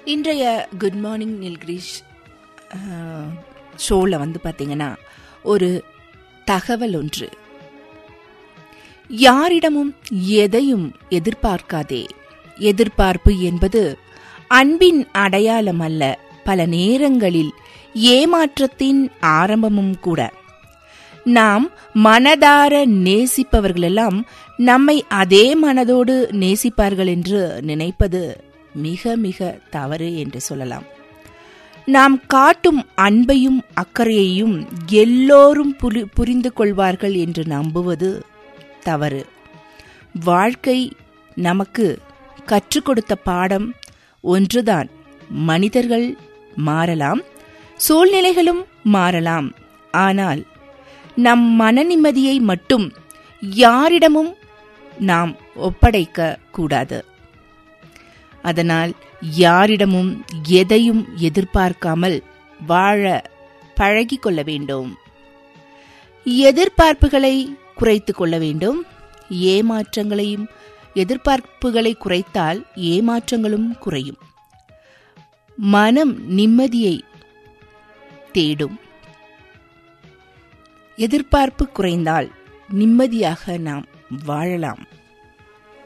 இன்றைய good morning நில்கிரிஷ் ஷோவில் வந்து பார்த்தீங்கன்னா ஒரு தகவல் ஒன்று யாரிடமும் எதையும் எதிர்பார்க்காதே எதிர்பார்ப்பு என்பது அன்பின் அடையாளம் அல்ல பல நேரங்களில் ஏமாற்றத்தின் ஆரம்பமும் கூட நாம் மனதார நேசிப்பவர்களெல்லாம் நம்மை அதே மனதோடு நேசிப்பார்கள் என்று நினைப்பது மிக மிக தவறு என்று சொல்லலாம் நாம் காட்டும் அன்பையும் அக்கறையையும் எல்லோரும் புரி- புரிந்து கொள்வார்கள் என்று நம்புவது தவறு வாழ்க்கை நமக்கு கற்றுக் கொடுத்த பாடம் ஒன்றுதான் மனிதர்கள் மாறலாம் சூழ்நிலைகளும் மாறலாம் ஆனால் நம் மன நிம்மதியை மட்டும் யாரிடமும் நாம் ஒப்படைக்க கூடாது அதனால் யாரிடமும் எதையும் எதிர்பார்க்காமல் வாழ பழகிக் கொள்ள வேண்டும் எதிர்பார்ப்புகளை குறைத்துக் கொள்ள வேண்டும் ஏமாற்றங்களையும் எதிர்பார்ப்புகளை குறைத்தால் ஏமாற்றங்களும் குறையும் மனம் நிம்மதியை தேடும் எதிர்பார்ப்பு குறைந்தால் நிம்மதியாக நாம் வாழலாம்